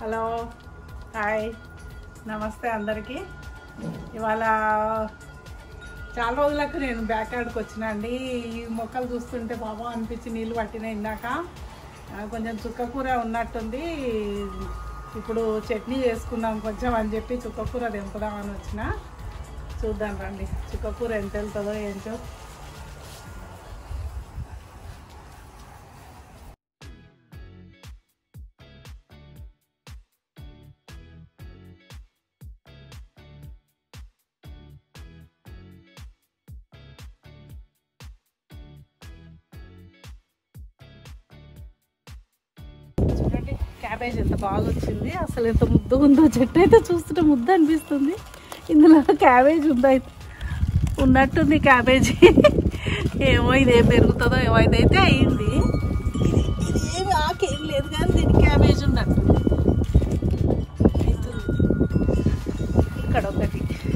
Hello hi నమస్తే అందరికీ ఇవాళ చాలా రోజులకు నేను బ్యాక్ యార్డ్కి వచ్చిన అండి ఈ మొక్కలు చూస్తుంటే పాపం అనిపించి నీళ్ళు పట్టినాయి ఇందాక ఆ, కొంచెం చుక్కకూర ఉన్నట్టుంది ఇప్పుడు చట్నీ చేసుకుందాం కొంచెం అని చెప్పి చుక్కకూర దింపుదామని వచ్చిన చూద్దాం రండి చుక్కకూర ఎంత వెళ్తుందో ఏంటో చూడండి క్యాబేజ్ ఎంత బాగా వచ్చింది అసలు ఎంత ముద్ద ఉందో చెట్టు అయితే చూస్తుంటే ముద్ద అనిపిస్తుంది ఇందులో క్యాబేజ్ ఉందా ఉన్నట్టుంది క్యాబేజీ ఏమో ఇది ఏం పెరుగుతుందో ఏమో ఇదైతే అయింది ఇది ఇది ఏమి ఆకేం లేదు కానీ దీని క్యాబేజ్ ఉన్నట్టు అవుతుంది. ఇక్కడ ఒకటి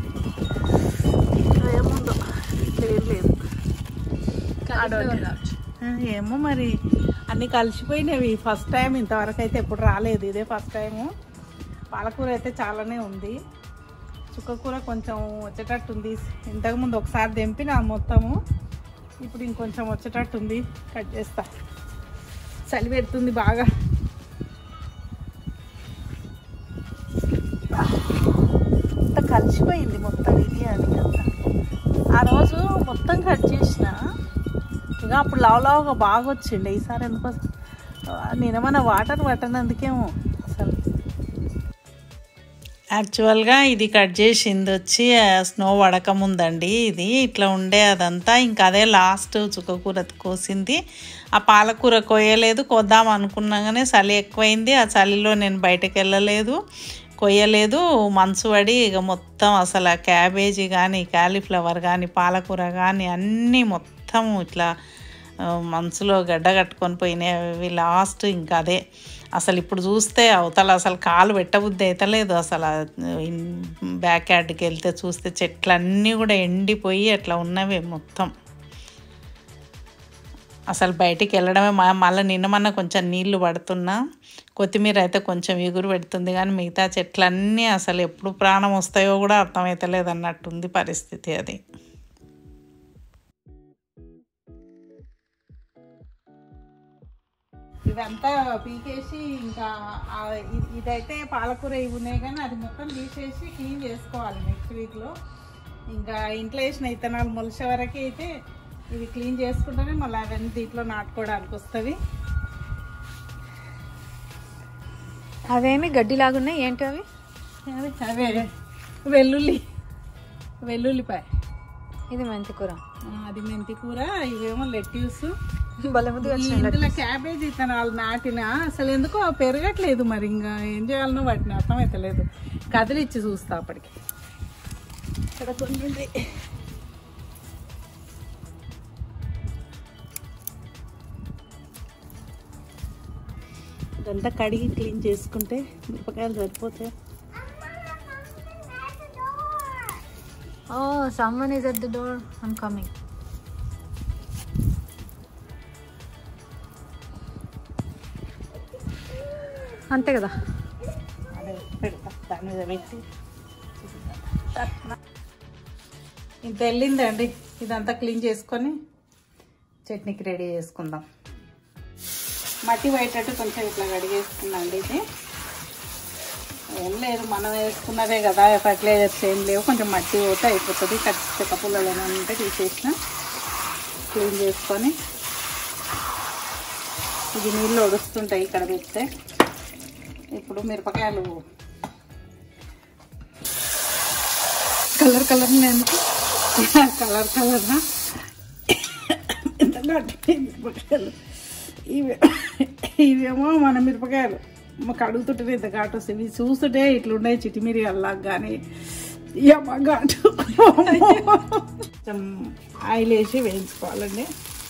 ఇక్కడ ఏముందో లేదు లేదు ఆడోటి. ఆ, ఏమో మరి అన్నీ కలిసిపోయినవి ఫస్ట్ టైం ఇంతవరకు అయితే ఎప్పుడు రాలేదు ఇదే ఫస్ట్ టైము పాలకూర అయితే చాలానే ఉంది చుక్కకూర కొంచెం వచ్చేటట్టు ఉంది ఇంతకుముందు ఒకసారి తెంపిన మొత్తము ఇప్పుడు ఇంకొంచెం వచ్చేటట్టు ఉంది కట్ చేస్తా చలి పెడుతుంది బాగా అంత కలిసిపోయింది మొత్తం ఇది అది అంతా ఆ రోజు మొత్తం కట్ చేసిన ఇక అప్పుడు లావు లావుగా బాగా వచ్చిండే ఈసారి ఎందుకో నేనేమన్నా వాటర్ పట్టనందుకేమో అసలు యాక్చువల్గా ఇది కట్ చేసింది వచ్చి స్నో పడకముందండి ఇది ఇట్లా ఉండే అదంతా ఇంకా అదే లాస్ట్ చుక్కకూర కోసింది ఆ పాలకూర కొయ్యలేదు కొద్దాం అనుకున్నాగానే చలి ఎక్కువైంది ఆ చలిలో నేను బయటకు వెళ్ళలేదు కొయ్యలేదు మనసు పడి ఇక మొత్తం అసలు ఆ క్యాబేజీ కానీ క్యాలీఫ్లవర్ కానీ పాలకూర కానీ అన్నీ మొత్తం ఇట్లా ఆ, మనసులో గడ్డ కట్టుకొని పోయినాయి అవి లాస్ట్ ఇంకా అదే అసలు ఇప్పుడు చూస్తే అవతల అసలు కాలు పెట్టబుద్ధి అవుతలేదు అసలు ఆ ఇన్- బ్యాక్ యార్డ్కి వెళ్తే చూస్తే చెట్లన్నీ కూడా ఎండిపోయి అట్లా ఉన్నవి మొత్తం అసలు బయటికి వెళ్ళడమే మా మళ్ళీ నిన్న మొన్న కొంచెం నీళ్లు పడుతున్నా కొత్తిమీర అయితే కొంచెం ఎగురు పెడుతుంది కానీ మిగతా చెట్లన్నీ అసలు ఎప్పుడు ప్రాణం వస్తాయో కూడా అర్థమవుతలేదు అన్నట్టుంది పరిస్థితి అది ఇదంతా పీకేసి ఇంకా ఆ ఇ- ఇదైతే పాలకూర ఇవి ఉన్నాయి కానీ అది మొత్తం తీసేసి క్లీన్ చేసుకోవాలి నెక్స్ట్ వీక్లో ఇంకా ఇంట్లో వేసిన ఇత్తనాలు మొలిసే వరకు అయితే ఇవి క్లీన్ చేసుకుంటేనే మళ్ళీ అవన్నీ దీంట్లో నాటుకోవడానికి వస్తుంది అవేమి గడ్డిలాగున్నాయి ఏంటి అవి అదే అవే వెల్లుల్లి వెల్లుల్లిపాయ ఇది మెంతి కూర ఆ, అది మెంతి కూర ఇవేమో లెట్యూస్ భలే ముద్దుగా ఈ ఇందులో క్యాబేజ్ ఇత్తనాలు నాటిన అసలు ఎందుకో పెరగట్లేదు మరి ఇంకా ఏం చేయాలనో వాటిని అర్థమవుతలేదు కదిలిచ్చి చూస్తా అప్పటికి ఇక్కడ కొన్ని ఉన్నాయి. ఇదంతా కడిగి క్లీన్ చేసుకుంటే మిరపకాయలు సరిపోతాయి oh someone is at the door I'm coming అంతే కదా అదే పెడతా దాని మీద పెట్టి ఇంత వెళ్ళిందండి ఇదంతా క్లీన్ చేసుకొని చట్నీకి రెడీ చేసుకుందాం మట్టి పోయేటట్టు కొంచెం ఇట్లా కడిగేసుకుందండి ఇది ఏం లేదు మనం వేసుకున్నదే కదా ఫర్టిలైజర్స్ ఏం లేవు కొంచెం మట్టి పోతే అయిపోతుంది చెక్క పుల్లలు ఉంటే తీసేసిన క్లీన్ చేసుకొని ఇది నీళ్ళు ఒడుస్తుంటాయి ఇక్కడ పెడితే ఇప్పుడు మిరపకాయలు కలర్ కలర్ ఎందుకు కలర్ కలర్ ఎంత గట్టి మిరపకాయలు ఇవి ఇవేమో మన మిరపకాయలు మాకు అడుగుతుంటే ఇంత ఘాటు వస్తుంది ఇవి చూస్తుంటే ఇట్లున్నాయి చిటిమిరి అల్లాగా కానీ ఏమో ఘాటు కొంచెం ఆయిల్ వేసి వేయించుకోవాలండి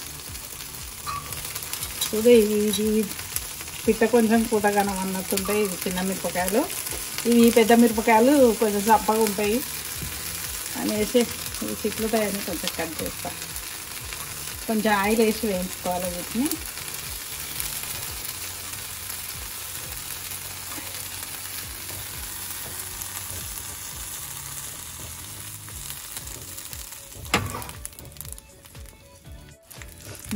చూడే ఇది ఇది పిట్ట కొంచెం కూటగానం అన్నట్టుంటాయి ఇవి చిన్న మిరపకాయలు ఇవి పెద్ద మిరపకాయలు కొంచెం చప్పగా ఉంటాయి అనేసి ఇవి చిట్లుతాయని కొంచెం కట్ చేస్తా కొంచెం ఆయిల్ వేసి వేయించుకోవాలి వీటిని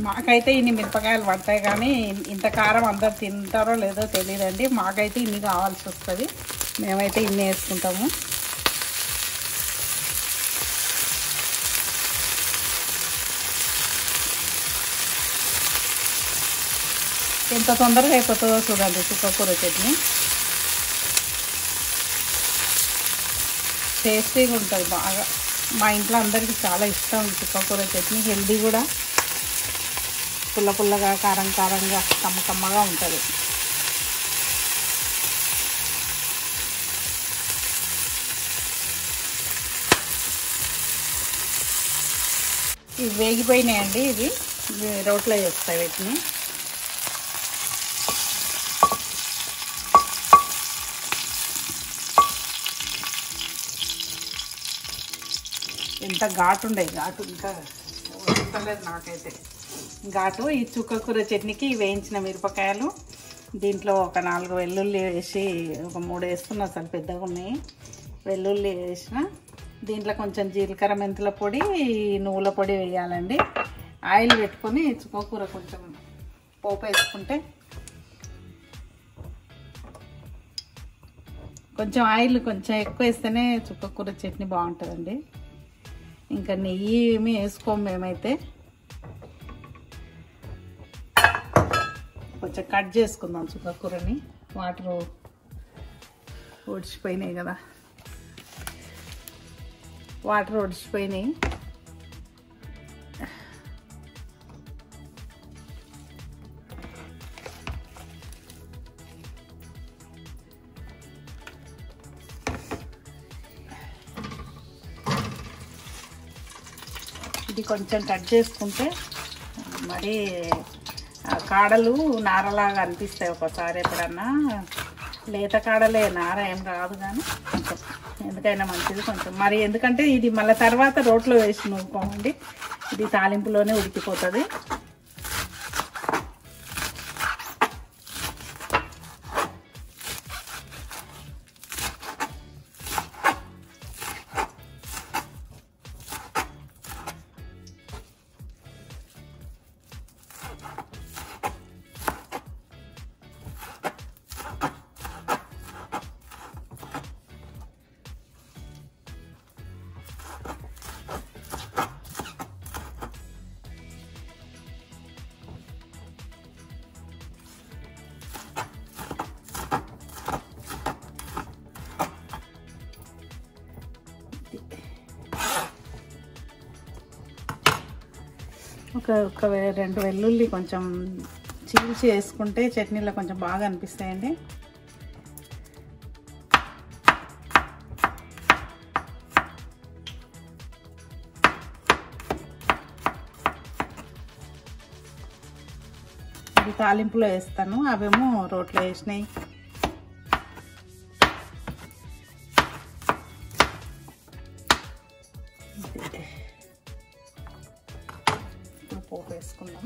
మాకైతే ఇన్ని మిరపకాయలు పడతాయి కానీ ఇంత కారం అందరు తింటారో లేదో తెలియదండి మాకైతే ఇన్ని కావాల్సి వస్తుంది మేమైతే ఇన్ని వేసుకుంటాము ఎంత తొందరగా అయిపోతుందో చూడండి చుక్కకూర చట్నీ టేస్టీగా ఉంటుంది బాగా మా ఇంట్లో అందరికీ చాలా ఇష్టం చుక్కకూర చట్నీ హెల్దీ కూడా పుల్ల పుల్లగా కారం కారంగా కమ్మ కమ్మగా ఉంటుంది ఇవి వేగిపోయినాయండి ఇవి ఇవి రోట్లో చేస్తాయి వీటిని ఎంత ఘాటు ఉండే ఘాటు ఇంకా వస్తలేదు నాకైతే ఘాటు ఈ చుక్కకూర చట్నీకి వేయించిన మిరపకాయలు దీంట్లో ఒక నాలుగు వెల్లుల్లి వేసి ఒక మూడు వేస్తున్నా అసలు పెద్దగా ఉన్నాయి వెల్లుల్లి వేసిన దీంట్లో కొంచెం జీలకర్ర మెంతుల పొడి నువ్వుల పొడి వేయాలండి ఆయిల్ పెట్టుకొని చుక్కకూర కొంచెం పోపు వేసుకుంటే కొంచెం ఆయిల్ కొంచెం ఎక్కువ వేస్తేనే చుక్కకూర చట్నీ బాగుంటుందండి ఇంకా నెయ్యి ఏమి వేసుకోము మేమైతే కొంచెం కట్ చేసుకుందాం చుక్కకూరని వాటర్ ఒడిచిపోయినాయి కదా వాటర్ ఒడిచిపోయినాయి ఇది కొంచెం కట్ చేసుకుంటే మరి ఆ కాడలు నారలాగా అనిపిస్తాయి ఒకసారి ఎప్పుడన్నా లేత కాడలే నార ఏం రాదు కానీ కొంచెం ఎందుకైనా మంచిది కొంచెం మరి ఎందుకంటే ఇది మళ్ళీ తర్వాత రోట్లో వేసి నూరుకోమండి ఇది తాలింపులోనే ఉడికిపోతుంది ఒక ఒక వే- రెండు వెల్లుల్లి కొంచెం చీల్చి వేసుకుంటే చట్నీలో కొంచెం బాగా అనిపిస్తాయండి ఇది తాలింపులో వేస్తాను అవేమో రోట్లో వేసినాయి ఇప్పుడు పోపు వేసుకుందాం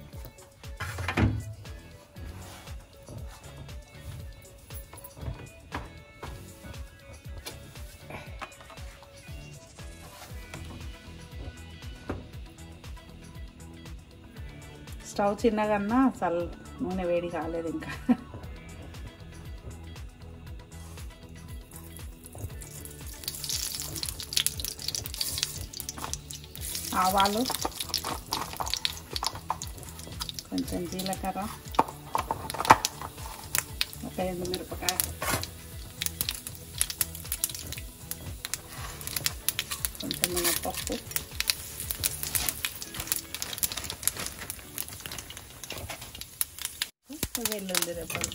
స్టవ్ చిన్నగన్నా అసలు నూనె వేడి కాలేదు ఇంకా ఆవాలు కొంచెం జీలకర్ర ఒక ఎండు మిరపకాయ కొంచెం మినపప్పు వెల్లుల్లి రెబ్బలు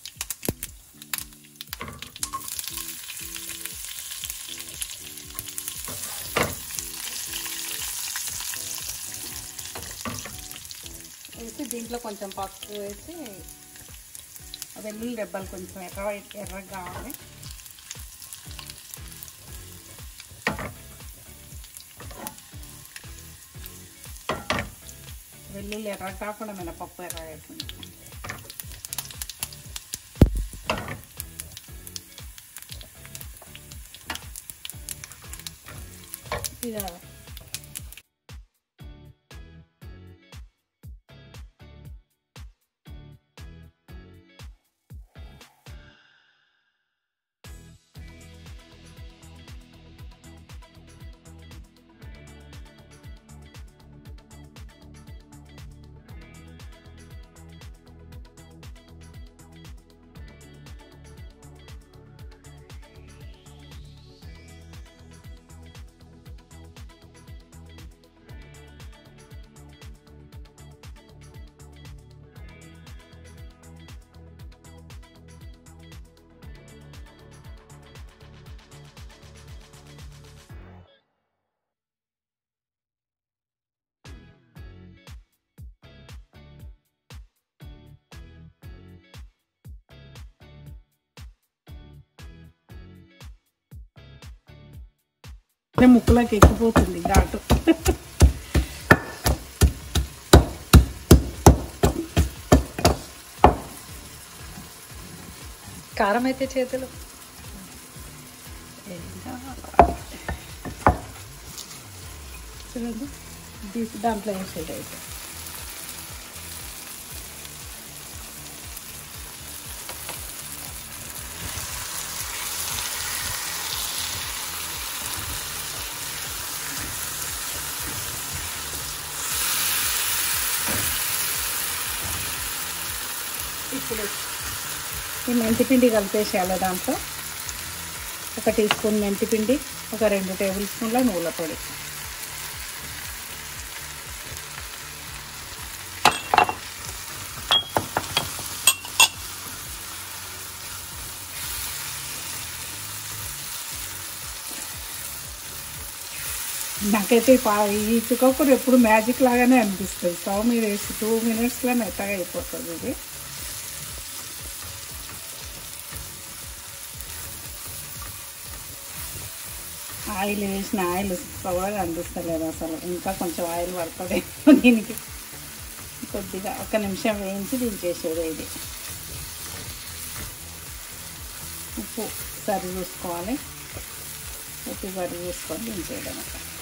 వేసి దీంట్లో కొంచెం పసుపు వేసి ఆ వెల్లుల్లి రెబ్బలు కొంచెం ఎర్ర ఎర్రగా కావాలి వెల్లుల్లి ఎర్ర కాకుండా మినపప్పు ఎర్రగా అవుతుంది ఇక ముక్కులోకి ఎక్కిపోతుంది ఘాటు కారం అయితే చేతులు చూడండి తీసి దాంట్లో వేసేది అయితే ఇప్పుడు ఈ మెంతిపిండి కలిపేసేయాలి దాంట్లో ఒక టీ స్పూన్ మెంతిపిండి ఒక రెండు టేబుల్ స్పూన్ల నువ్వుల పొడి నాకైతే ఈ పా ఈ చుక్కకూర ఎప్పుడు మ్యాజిక్ లాగానే అనిపిస్తుంది స్టవ్ మీద వేసి టూ మినిట్స్లో మెత్తగా అయిపోతుంది ఇది ఆయిల్ వేసిన ఆయిల్ సవగా అనిపిస్తలేదు అసలు ఇంకా కొంచెం ఆయిల్ పడుతుంది దీనికి కొద్దిగా ఒక నిమిషం వేయించి దించేసేది ఇది ఉప్పు సరి చూసుకోవాలి ఉప్పు సరి చూసుకొని దించేయడం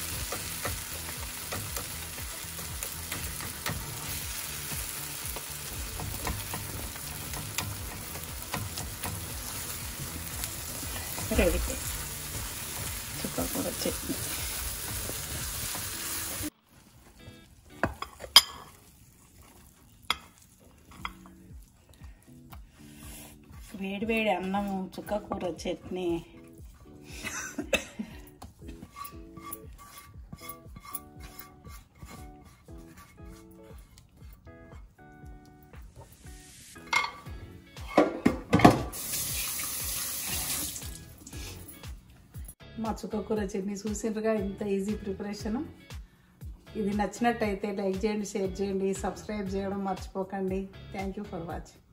రెడీ చుక్కకూర చట్నీ వేడి వేడి అన్నము చుక్కకూర చట్నీ మా చుక్కకూర చట్నీ చూసిండ్రుగా ఇంత ఈజీ ప్రిపరేషన్ ఇది నచ్చినట్టయితే లైక్ చేయండి షేర్ చేయండి సబ్స్క్రైబ్ చేయడం మర్చిపోకండి థ్యాంక్ యూ ఫర్ వాచింగ్